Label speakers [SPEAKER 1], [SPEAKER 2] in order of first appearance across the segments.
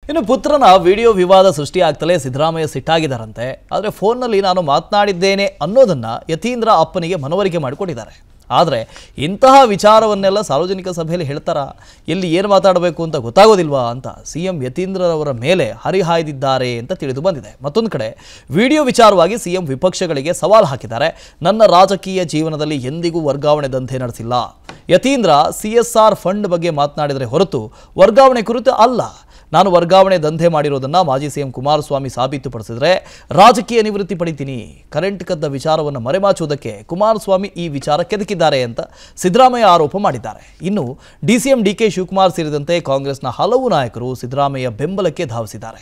[SPEAKER 1] ಇನ್ನು ಪುತ್ರನ ವಿಡಿಯೋ ವಿವಾದ ಸೃಷ್ಟಿಯಾಗ್ತಲೇ ಸಿದ್ದರಾಮಯ್ಯ ಸಿಟ್ಟಾಗಿದ್ದಾರಂತೆ ಆದರೆ ಫೋನ್ನಲ್ಲಿ ನಾನು ಮಾತನಾಡಿದ್ದೇನೆ ಅನ್ನೋದನ್ನ ಯತೀಂದ್ರ ಅಪ್ಪನಿಗೆ ಮನವರಿಕೆ ಮಾಡಿಕೊಟ್ಟಿದ್ದಾರೆ ಆದರೆ ಇಂತಹ ವಿಚಾರವನ್ನೆಲ್ಲ ಸಾರ್ವಜನಿಕ ಸಭೆಯಲ್ಲಿ ಹೇಳ್ತಾರಾ ಎಲ್ಲಿ ಏನು ಮಾತಾಡಬೇಕು ಅಂತ ಗೊತ್ತಾಗೋದಿಲ್ವಾ ಅಂತ ಸಿ ಎಂ ಯತೀಂದ್ರರವರ ಮೇಲೆ ಹರಿಹಾಯ್ದಿದ್ದಾರೆ ಅಂತ ತಿಳಿದು ಬಂದಿದೆ ಮತ್ತೊಂದು ಕಡೆ ವಿಡಿಯೋ ವಿಚಾರವಾಗಿ ಸಿಎಂ ವಿಪಕ್ಷಗಳಿಗೆ ಸವಾಲು ಹಾಕಿದ್ದಾರೆ ನನ್ನ ರಾಜಕೀಯ ಜೀವನದಲ್ಲಿ ಎಂದಿಗೂ ವರ್ಗಾವಣೆ ದಂಧೆ ನಡೆಸಿಲ್ಲ Yathindra C S R fund ಬಗ್ಗೆ ಮಾತನಾಡಿದರೆ ಹೊರತು ವರ್ಗಾವಣೆ ಕುರಿತು ಅಲ್ಲ ನಾನು ವರ್ಗಾವಣೆ ದಂಧೆ ಮಾಡಿರೋದನ್ನ ಮಾಜಿ ಸಿಎಂ ಕುಮಾರಸ್ವಾಮಿ ಸಾಬೀತುಪಡಿಸಿದ್ರೆ ರಾಜಕೀಯ ನಿವೃತ್ತಿ ಪಡಿತೀನಿ ಕರೆಂಟ್ ಕದ್ದ ವಿಚಾರವನ್ನು ಮರೆಮಾಚುವುದಕ್ಕೆ ಕುಮಾರಸ್ವಾಮಿ ಈ ವಿಚಾರ ಕೆದಕಿದ್ದಾರೆ ಅಂತ ಸಿದ್ದರಾಮಯ್ಯ ಆರೋಪ ಮಾಡಿದ್ದಾರೆ ಇನ್ನು ಡಿಸಿಎಂ ಡಿಕೆ ಶಿವಕುಮಾರ್ ಸೇರಿದಂತೆ ಕಾಂಗ್ರೆಸ್ನ ಹಲವು ನಾಯಕರು ಸಿದ್ದರಾಮಯ್ಯ ಬೆಂಬಲಕ್ಕೆ ಧಾವಿಸಿದ್ದಾರೆ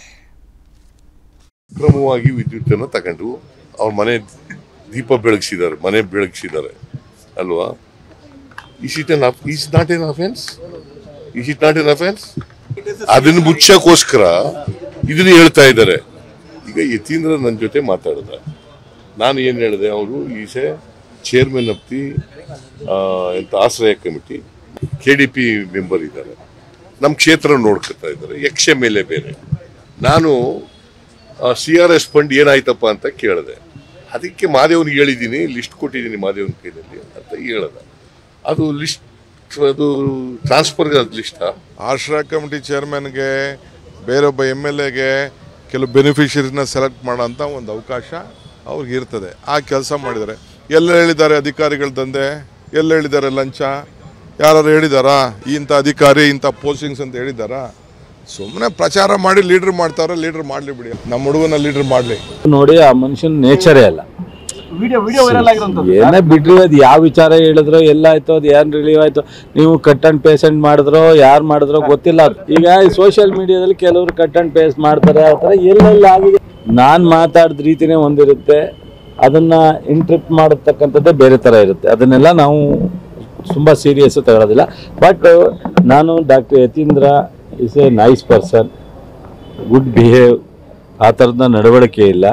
[SPEAKER 2] ಕ್ರಮವಾಗಿ ವಿದ್ಯುತ್ತನ್ನು ತಗೊಂಡು ಅವ್ರ ಮನೆ ದೀಪ ಬೆಳಗಿಸಿದ್ದಾರೆ ಮನೆ ಬೆಳಗಿಸಿದ್ದಾರೆ ಅಲ್ವಾ is it an is not an offence is it not an offence ಅದನ್ನು ಮುಚ್ಚಕ್ಕೋಸ್ಕರ ಇದನ್ನ ಹೇಳ್ತಾ ಇದ್ದಾರೆ ಈಗ ಯತೀಂದ್ರ ನನ್ನ ಜೊತೆ ಮಾತಾಡಿದ ನಾನು ಏನು ಹೇಳಿದೆ ಅವರು is a chairman of the ಎಂತ Ashraya committee K D P member ಇದ್ದಾರೆ ನಮ್ಮ ಕ್ಷೇತ್ರ ನೋಡ್ಕೊತಾ ಇದ್ದಾರೆ ಯಕ್ಷ ಮೇಲೆ ಬೇರೆ ನಾನು ಸಿ ಆರ್ ಎಸ್ ಫಂಡ್ ಏನಾಯ್ತಪ್ಪ ಅಂತ ಕೇಳಿದೆ ಅದಕ್ಕೆ ಮಾದೇವನಿಗೆ ಹೇಳಿದ್ದೀನಿ ಲಿಸ್ಟ್ ಕೊಟ್ಟಿದ್ದೀನಿ ಮಾದೇವನ ಕೈಯಲ್ಲಿ ಅಂತ ಹೇಳ್ದ ಅದು ಲಿಸ್ಟ್ ಅದು ಟ್ರಾನ್ಸ್ಫರ್ ಲಿಸ್ಟಾ
[SPEAKER 3] ಆಶ್ರಯ ಕಮಿಟಿ ಚೇರ್ಮನ್ಗೆ ಬೇರೊಬ್ಬ ಎಮ್ ಎಲ್ ಎಗೆ ಕೆಲವು ಬೆನಿಫಿಷರೀಸ್ನ ಸೆಲೆಕ್ಟ್ ಮಾಡೋಂಥ ಒಂದು ಅವಕಾಶ ಅವ್ರಿಗೆ ಇರ್ತದೆ ಆ ಕೆಲಸ ಮಾಡಿದ್ದಾರೆ ಎಲ್ಲ ಹೇಳಿದ್ದಾರೆ ಅಧಿಕಾರಿಗಳ ದಂಧೆ ಎಲ್ಲ ಹೇಳಿದ್ದಾರೆ ಲಂಚ ಯಾರು ಹೇಳಿದಾರಾ ಇಂಥ ಅಧಿಕಾರಿ ಇಂಥ ಪೋಸ್ಟಿಂಗ್ಸ್ ಅಂತ ಹೇಳಿದಾರಾ ಸುಮ್ಮನೆ ಪ್ರಚಾರ ಮಾಡಿ ಲೀಡರ್ ಮಾಡ್ತಾರ ಲೀಡರ್ ಮಾಡಲಿ ಬಿಡಿ ನಮ್ಮ ಹುಡುಗನ ಲೀಡರ್ ಮಾಡಲಿ
[SPEAKER 4] ನೋಡಿ ಆ ಮನುಷ್ಯನ ನೇಚರೇ ಅಲ್ಲ
[SPEAKER 5] ವಿಡಿಯೋ ವಿಡಿಯೋ ವೈರಲ್ ಆಗಿರೋಂಥದ್ದು
[SPEAKER 4] ಏನೇ ಬಿಡ್ರಿ ಅದು ಯಾವ ವಿಚಾರ ಹೇಳಿದ್ರೋ ಎಲ್ಲಾಯ್ತು ಅದು ಏನ್ ರಿಲೀವ್ ಆಯ್ತು ನೀವು ಕಟ್ ಅಂಡ್ ಪೇಸೆಂಟ್ ಮಾಡಿದ್ರೋ ಯಾರು ಮಾಡಿದ್ರೋ ಗೊತ್ತಿಲ್ಲ ಈಗ ಸೋಷಿಯಲ್ ಮೀಡಿಯಾದಲ್ಲಿ ಕೆಲವರು ಕಟ್ ಅಂಡ್ ಪೇಸ್ಟ್ ಮಾಡ್ತಾರೆ ಆ ಥರ ಎಲ್ಲೆಲ್ಲ ಆಗಿದೆ ನಾನು ಮಾತಾಡಿದ ರೀತಿನೇ ಒಂದಿರುತ್ತೆ ಅದನ್ನ ಇಂಟ್ರಿಪ್ ಮಾಡತಕ್ಕಂಥದ್ದೇ ಬೇರೆ ಥರ ಇರುತ್ತೆ ಅದನ್ನೆಲ್ಲ ನಾವು ತುಂಬ ಸೀರಿಯಸ್ ತಗೊಳ್ಳೋದಿಲ್ಲ ಬಟ್ ನಾನು doctor Yathindra is a nice person good behave ಆ ಥರದ ನಡವಳಿಕೆ ಇಲ್ಲ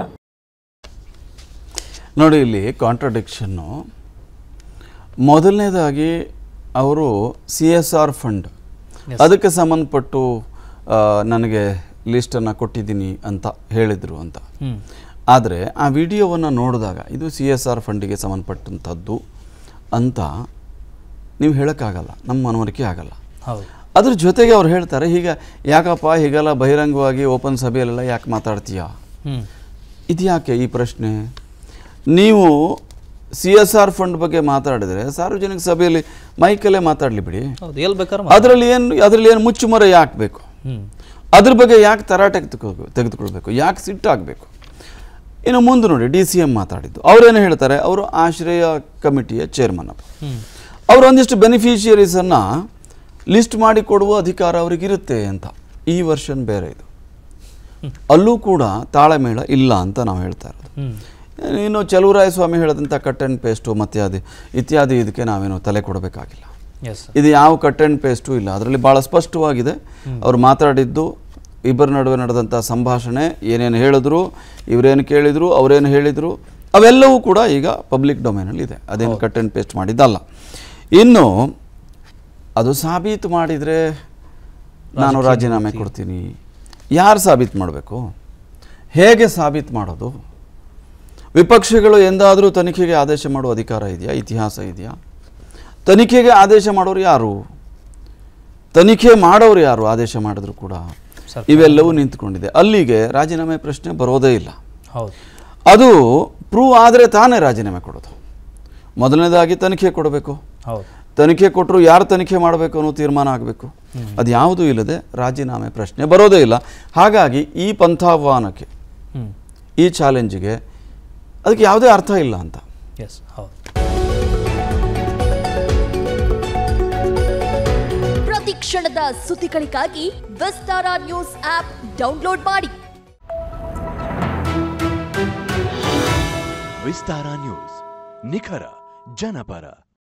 [SPEAKER 6] ನೋಡಿ ಇಲ್ಲಿ ಕಾಂಟ್ರಡಿಕ್ಷನ್ನು ಮೊದಲನೇದಾಗಿ ಅವರು ಸಿ ಎಸ್ ಆರ್ ಫಂಡ್ ಅದಕ್ಕೆ ಸಂಬಂಧಪಟ್ಟು ಆ, ನನಗೆ ಲಿಸ್ಟನ್ನು ಕೊಟ್ಟಿದ್ದೀನಿ ಅಂತ ಹೇಳಿದರು ಅಂತ ಆದರೆ ಆ ವಿಡಿಯೋವನ್ನು ನೋಡಿದಾಗ ಇದು ಸಿ ಎಸ್ ಆರ್ ಫಂಡಿಗೆ ಸಂಬಂಧಪಟ್ಟಂಥದ್ದು ಅಂತ ನೀವು ಹೇಳೋಕ್ಕಾಗಲ್ಲ ನಮ್ಮ ಮನವರಿಕೆ ಆಗಲ್ಲ
[SPEAKER 1] ಹೌದು
[SPEAKER 6] ಅದ್ರ ಜೊತೆಗೆ ಅವ್ರು ಹೇಳ್ತಾರೆ ಈಗ ಯಾಕಪ್ಪ ಹೀಗೆಲ್ಲ ಬಹಿರಂಗವಾಗಿ ಓಪನ್ ಸಭೆಯಲ್ಲೆಲ್ಲ ಯಾಕೆ ಮಾತಾಡ್ತೀಯಾ
[SPEAKER 1] ಹ್ಮ್
[SPEAKER 6] ಇದು ಯಾಕೆ ಈ ಪ್ರಶ್ನೆ ನೀವು ಸಿ ಎಸ್ ಆರ್ ಫಂಡ್ ಬಗ್ಗೆ ಮಾತಾಡಿದರೆ ಸಾರ್ವಜನಿಕ ಸಭೆಯಲ್ಲಿ ಮೈಕಲ್ಲೇ ಮಾತಾಡಲಿ ಬಿಡಿ
[SPEAKER 1] ಹೌದು ಎಲ್ಲಿ ಬೇಕಾದ್ರೆ
[SPEAKER 6] ಅದರಲ್ಲಿ ಏನು ಅದರಲ್ಲಿ ಏನು ಮುಚ್ಚುಮರೆ ಯಾಕೆ ಬೇಕು
[SPEAKER 1] ಹ್ಮ್
[SPEAKER 6] ಅದ್ರ ಬಗ್ಗೆ ಯಾಕೆ ತರಾಟೆಗೆ ತೆಗೆದುಕೊ ತೆಗೆದುಕೊಳ್ಬೇಕು ಯಾಕೆ ಸಿಟ್ಟಾಗಬೇಕು ಇನ್ನು ಮುಂದೆ ನೋಡಿ ಡಿ ಸಿ ಎಂ ಮಾತಾಡಿದ್ದು ಅವರೇನು ಹೇಳ್ತಾರೆ ಅವರು ಆಶ್ರಯ ಕಮಿಟಿಯ ಚೇರ್ಮನ್ ಅಪ್ಪ ಅವರು ಒಂದಿಷ್ಟು ಬೆನಿಫಿಷಿಯರೀಸನ್ನು ಲಿಸ್ಟ್ ಮಾಡಿ ಕೊಡುವ ಅಧಿಕಾರ ಅವರಿಗಿರುತ್ತೆ ಅಂತ ಈ ವರ್ಷನ್ ಬೇರೆ ಇದು ಅಲ್ಲೂ ಕೂಡ ತಾಳಮೇಳ ಇಲ್ಲ ಅಂತ ನಾವು ಹೇಳ್ತಾ ಇರೋದು ಇನ್ನು ಚಲುವರಾಯ ಸ್ವಾಮಿ ಹೇಳಿದಂಥ ಕಟ್ ಆ್ಯಂಡ್ ಪೇಸ್ಟು ಮತ್ಯಾದಿ ಇತ್ಯಾದಿ ಇದಕ್ಕೆ ನಾವೇನು ತಲೆ ಕೊಡಬೇಕಾಗಿಲ್ಲ
[SPEAKER 1] ಎಸ್
[SPEAKER 6] ಇದು ಯಾವ ಕಟ್ ಆ್ಯಂಡ್ ಪೇಸ್ಟು ಇಲ್ಲ ಅದರಲ್ಲಿ ಭಾಳ ಸ್ಪಷ್ಟವಾಗಿದೆ ಅವ್ರು ಮಾತಾಡಿದ್ದು ಇಬ್ಬರ ನಡುವೆ ನಡೆದಂಥ ಸಂಭಾಷಣೆ ಏನೇನು ಹೇಳಿದ್ರು ಇವರೇನು ಕೇಳಿದರು ಅವರೇನು ಹೇಳಿದರು ಅವೆಲ್ಲವೂ ಕೂಡ ಈಗ ಪಬ್ಲಿಕ್ ಡೊಮೇನಲ್ಲಿ ಇದೆ ಅದೇನು ಕಟ್ ಆ್ಯಂಡ್ ಪೇಸ್ಟ್ ಮಾಡಿದ್ದಲ್ಲ ಇನ್ನು ಅದು ಸಾಬೀತು ಮಾಡಿದರೆ ನಾನು ರಾಜೀನಾಮೆ ಕೊಡ್ತೀನಿ ಯಾರು ಸಾಬೀತು ಮಾಡಬೇಕು ಹೇಗೆ ಸಾಬೀತು ಮಾಡೋದು ವಿಪಕ್ಷಗಳು ಎಂದಾದರೂ ತನಿಖೆಗೆ ಆದೇಶ ಮಾಡುವ ಅಧಿಕಾರ ಇದೆಯಾ ಇತಿಹಾಸ ಇದೆಯಾ ತನಿಖೆಗೆ ಆದೇಶ ಮಾಡೋರು ಯಾರು ತನಿಖೆ ಮಾಡೋರು ಯಾರು ಆದೇಶ ಮಾಡಿದ್ರು ಕೂಡ ಇವೆಲ್ಲವೂ ನಿಂತ್ಕೊಂಡಿದೆ ಅಲ್ಲಿಗೆ ರಾಜೀನಾಮೆ ಪ್ರಶ್ನೆ ಬರೋದೇ ಇಲ್ಲ
[SPEAKER 1] ಹೌದು
[SPEAKER 6] ಅದು ಪ್ರೂವ್ ಆದರೆ ತಾನೇ ರಾಜೀನಾಮೆ ಕೊಡೋದು ಮೊದಲನೇದಾಗಿ ತನಿಖೆ ಕೊಡಬೇಕು
[SPEAKER 1] ಹೌದು
[SPEAKER 6] ತನಿಖೆ ಕೊಟ್ಟರು ಯಾರು ತನಿಖೆ ಮಾಡಬೇಕು ಅನ್ನೋ ತೀರ್ಮಾನ ಆಗಬೇಕು ಅದು ಯಾವುದೂ ಇಲ್ಲದೆ ರಾಜೀನಾಮೆ ಪ್ರಶ್ನೆ ಬರೋದೇ ಇಲ್ಲ ಹಾಗಾಗಿ ಈ ಪಂಥಾಹ್ವಾನಕ್ಕೆ
[SPEAKER 1] ಹ್ಮ್
[SPEAKER 6] ಈ ಚಾಲೆಂಜಿಗೆ ಅದಕ್ಕೆ ಯಾವುದೇ ಅರ್ಥ ಇಲ್ಲ ಅಂತ
[SPEAKER 1] ಎಸ್ ಹೌದು
[SPEAKER 7] ಪ್ರತಿ ಕ್ಷಣದ ಸುದ್ದಿಗಳಿಗಾಗಿ ವಿಸ್ತಾರ ನ್ಯೂಸ್ ಆಪ್ ಡೌನ್ಲೋಡ್ ಮಾಡಿ
[SPEAKER 8] ವಿಸ್ತಾರ ನ್ಯೂಸ್ ನಿಖರ ಜನಪರ